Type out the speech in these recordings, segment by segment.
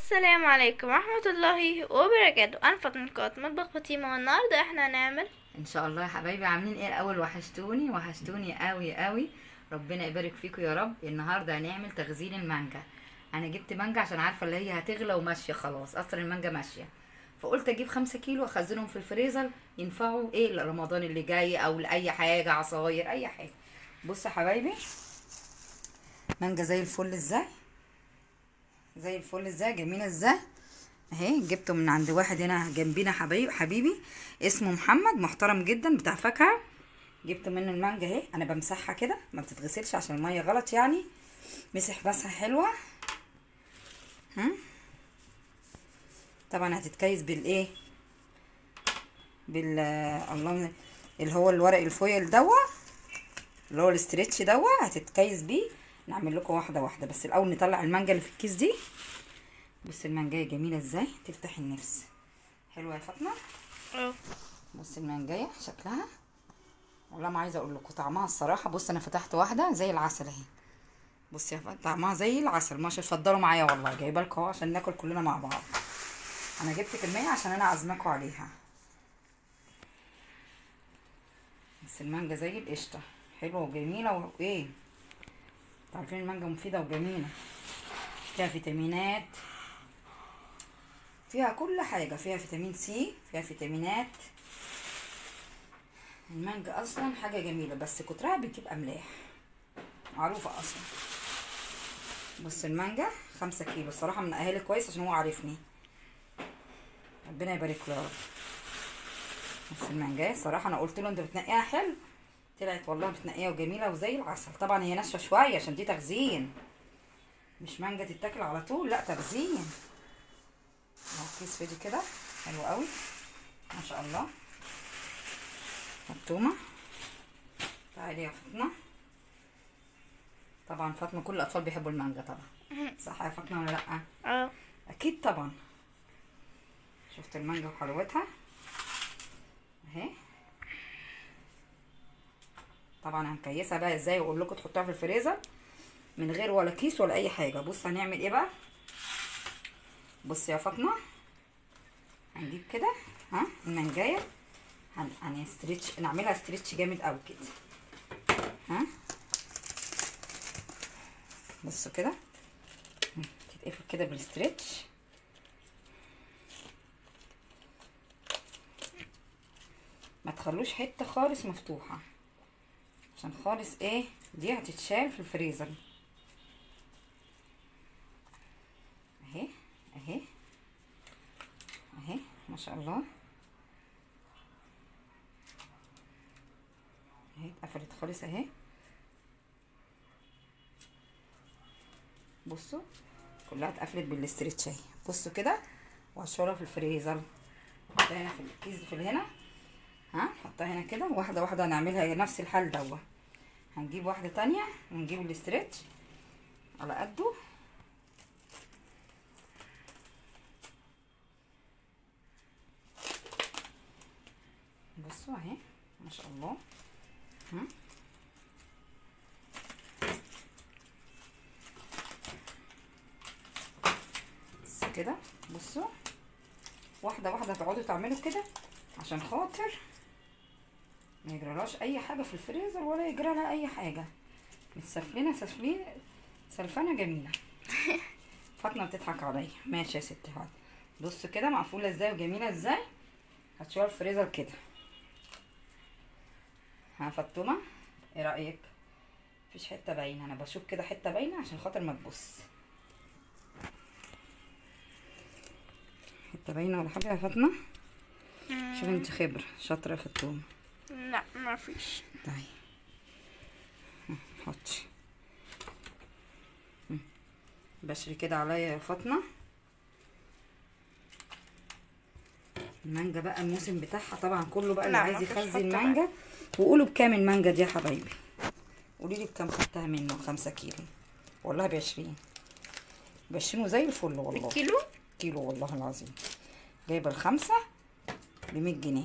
السلام عليكم ورحمة الله وبركاته أنا فاطمة قناة مطبخ فاطمة والنهاردة احنا هنعمل ان شاء الله يا حبايبي عاملين ايه الاول وحشتوني وحشتوني قوي قوي ربنا يبارك فيكم يا رب النهارده هنعمل تخزين المانجا انا جبت مانجا عشان عارفه اللي هي هتغلى وماشيه خلاص اصلا المانجا ماشيه فقلت اجيب خمسة كيلو اخزنهم في الفريزر ينفعوا ايه لرمضان اللي جاي او لاي حاجه عصاير اي حاجه بصوا يا حبايبي مانجا زي الفل ازاي زي الفل ازاي جميله ازاي اهي جبته من عند واحد هنا جنبينا حبايب حبيبي اسمه محمد محترم جدا بتاع فاكهه جبت منه المانجا اهي انا بمسحها كده ما بتتغسلش عشان الميه غلط يعني مسح مسحه حلوه ها طبعا هتتكيس بالايه بال الله اللي هو الورق الفويل دوا اللي هو الاسترتش دوا هتتكيس بيه نعمل لكم واحده واحده بس الاول نطلع المانجا اللي في الكيس دي بص المانجايه جميله ازاي تفتح النفس حلوه يا فاطمه اه بص المانجايه شكلها والله ما عايزه اقول لكم طعمها الصراحه بص انا فتحت واحده زي العسل اهي بص يا فاطمه طعمها زي العسل ماشي اتفضلوا معايا والله جايبه لكم اهو عشان ناكل كلنا مع بعض انا جبت كميه عشان انا عازماكم عليها بس المانجا زي القشطه حلوه وجميله وايه عارفين المانجا مفيده وجميله فيها فيتامينات فيها كل حاجة فيها فيتامين سي فيها فيتامينات المانجا أصلا حاجة جميلة بس كترها بتجيب أملاح معروفة أصلا بص المانجا خمسة كيلو الصراحة من أهالي كويس عشان هو عارفني ربنا يبارك له يا رب بص المانجا الصراحة أنا قلت له أنت بتنقيها حلو طلعت والله بتنقيها وجميلة وزي العسل طبعا هي ناشفة شوية عشان دي تخزين مش مانجا تتاكل على طول لا تخزين اهو كيس فيدي كده حلو قوي ما شاء الله التومه تعالي يا فاطمه طبعا فاطمه كل الاطفال بيحبوا المانجا طبعا صح يا فاطمه ولا لا اه اكيد طبعا شفت المانجا وحلاوتها اهي طبعا هنكيسها بقى ازاي واقول لكم تحطوها في الفريزر من غير ولا كيس ولا اي حاجه بص هنعمل ايه بقى بص يا فاطمه هنجيب كده ها المانجايه هن هنستريتش نعملها استريتش جامد قوي كده ها بصوا كده تتقفل كده بالاستريتش ما تخلوش حته خالص مفتوحه عشان خالص ايه دي هتتشال في الفريزر اهي اهي اهي ما شاء الله اهي اتقفلت خالص اهي بصوا كلها اتقفلت بالاسترتش اهي بصوا كده وهشيلها في الفريزر نحطها هنا في الكيس في هنا ها نحطها هنا كده واحده واحده هنعملها نفس الحال دوا هنجيب واحده تانية ونجيب الاسترتش على قده بصوا اهي ما شاء الله ها بس كده بصوا واحده واحده تقعدوا تعملوا كده عشان خاطر ما يجرالهاش اي حاجه في الفريزر ولا يجرى لها اي حاجه متسفلينه سفلين سلفانه جميله فاطمه بتضحك عليا ماشي يا ستي حاضر بصوا كده مقفوله ازاي وجميله ازاي هتشوفها الفريزر كده ها فاطمه ايه رايك مفيش حته باينه انا بشوف كده حته باينه عشان خاطر ما تبص حته باينه ولا حاجه يا فاطمه شوف انت خبره شاطره في التوم لا ما فيش طيب ها، حطي هم. بشري كده عليا يا فاطمه المانجا بقى الموسم بتاعها طبعا كله بقى اللي لا، عايز مفيش يخزن حتى مانجا وقولوا بكام المانجا دي يا حبايبي قولي لي بكام خدتها منه خمسة كيلو والله بعشرين بعشرين وزي الفل والله كيلو كيلو والله العظيم جايبه الخمسة بمية جنيه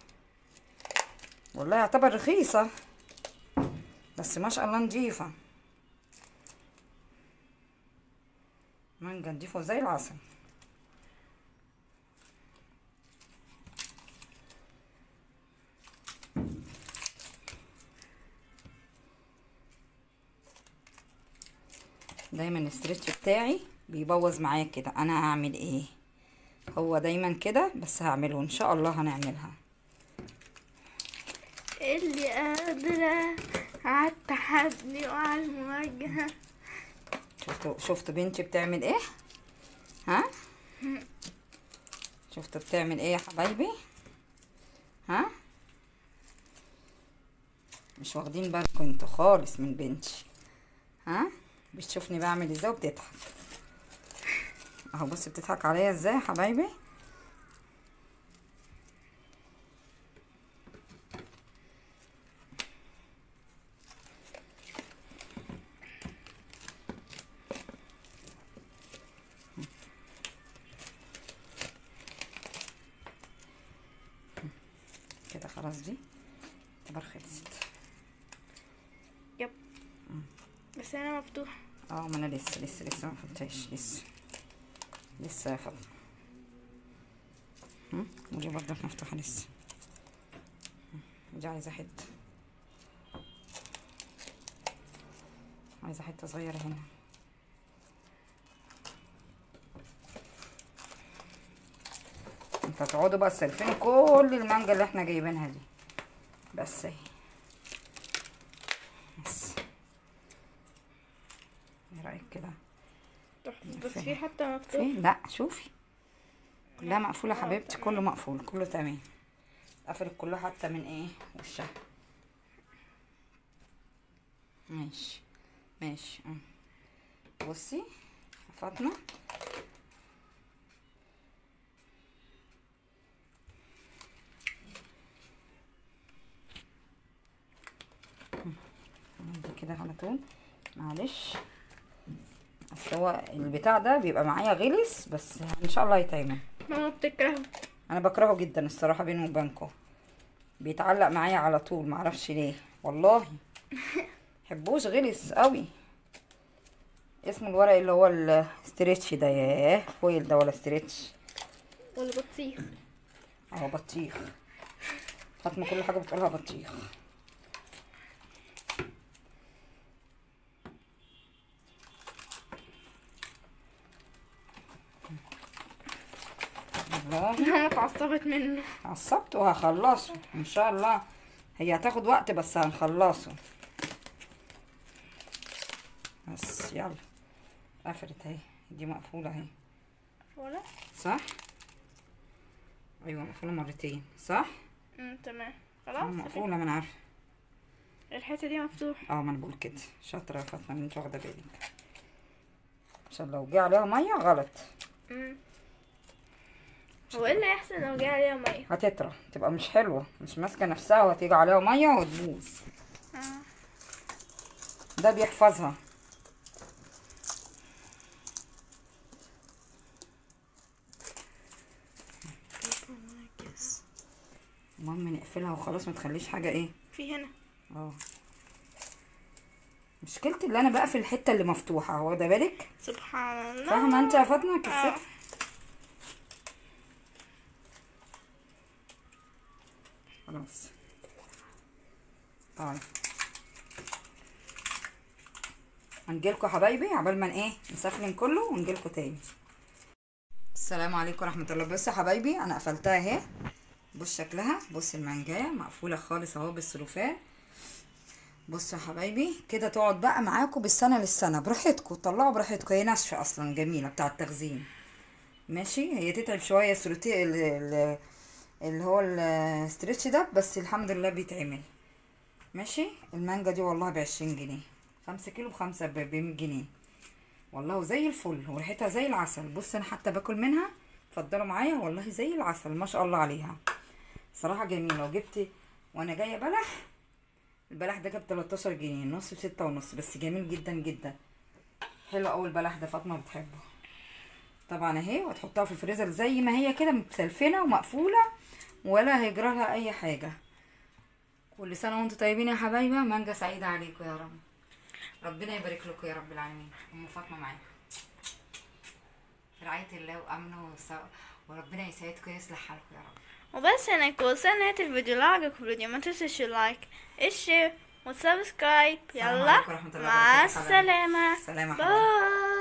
والله يعتبر رخيصة بس ما شاء الله نضيفة مانجا نضيفة زي العسل دايما الاسترتش بتاعي بيبوظ معايا كده انا هعمل ايه هو دايما كده بس هعمله ان شاء الله هنعملها اللي قادرة على التحدي وعلى المواجهة شفتوا شفتوا بنتي بتعمل ايه ها شفتوا بتعمل ايه يا حبايبي ها مش واخدين بالكم انتوا خالص من بنتي ها بتشوفني بعمل ازاي وبتضحك اهو بصي بتضحك عليا ازاي يا حبايبي كده خلاص دي تعتبر خلصت يب بس انا مفتوح اه ما انا لسه لسه لسه ما فتحتش لسه لسه يا فاطمه هم؟ ودي برضه مفتوحه لسه هم، ودي عايزه حته عايزه حته صغيره هنا انتوا هتقعدوا بقى تسلفين كل المانجا اللي احنا جايبينها دي بس اهي بس ايه رايك كده تحفة بس في حتى مفتوح فين لا شوفي كلها مقفولة حبيبتي كله مقفول كله تمام قفلت كله حتى من ايه وشها ماشي ماشي اه. بصي يا فاطمة نعمل كده على طول معلش بس هو البتاع ده بيبقى معايا غلس بس ان شاء الله يتعمل ماما بتكرهه انا بكرهه جدا الصراحه بيني وبينكم بيتعلق معايا على طول معرفش ليه والله حبوش غلس قوي اسم الورق اللي هو الاستريتش ده ياه فويل ده ولا استريتش ولا بطيخ اهو بطيخ فاطمه كل حاجه بتقولها بطيخ والله ماما اتعصبت منه عصبت وهخلصه ان شاء الله هي هتاخد وقت بس هنخلصه بس يلا قفلت اهي دي مقفولة اهي ولا صح ايوه مقفولة مرتين صح امم تمام اه خلاص مقفولة ما انا عارفة الحتة دي مفتوح اه ما انا بقول كده شاطرة يا فاطمة انت واخدة بالك عشان لو جه عليها مية غلط امم هو ايه اللي يحصل لو جه عليها مية هتطرى تبقى مش حلوة مش ماسكة نفسها وهتيجي عليها مية وتبوظ اه ده بيحفظها المهم نقفلها وخلاص ما تخليش حاجة ايه في هنا اه مشكلتي اللي انا بقفل الحتة اللي مفتوحة واخدة بالك سبحان الله فاهمة انت يا فاطمة آه. كسيت خلاص طيب هنجيلكوا حبايبي عبال ما ايه نسخن كله ونجيلكوا تاني السلام عليكم ورحمة الله بصوا يا حبايبي انا قفلتها اهي بص شكلها بص المانجايه مقفولة خالص اهو بالسلوفان بصوا يا حبايبي كده تقعد بقى معاكم بالسنة للسنة براحتكم طلعوا براحتكم هي ناشفة اصلا جميلة بتاع التخزين ماشي هي تتعب شوية السلوتي ال- ال- اللي هو الاسترتش ده بس الحمد لله بيتعمل ماشي المانجا دي والله بعشرين جنيه خمسة كيلو بخمسة بمية جنيه والله زي الفل وريحتها زي العسل بص انا حتى باكل منها اتفضلوا معايا والله زي العسل ما شاء الله عليها صراحة جميلة وجبت وانا جاية بلح البلح ده جاب 13 جنيه نص بستة ونص بس جميل جدا جدا حلو اول البلح ده فاطمة بتحبه طبعا اهي وتحطها في الفريزر زي ما هي كده متسلفنه ومقفوله ولا هيجرى لها اي حاجه كل سنه وانتم طيبين يا حبايبه مانجا سعيده عليكم يا رب ربنا يبارك لكم يا رب العالمين ام فاطمه معاكم في رعايه الله وامنه وس- وربنا يسعدكم ويصلح حالكم يا رب وبس هناك وصلنا نهاية الفيديو لو عجبكم الفيديو ما تنسوش اللايك الشير وسبسكرايب السلام يلا عليكم ورحمة الله مع وبركاته حبايبي. السلامة سلام يا حبايبي. باي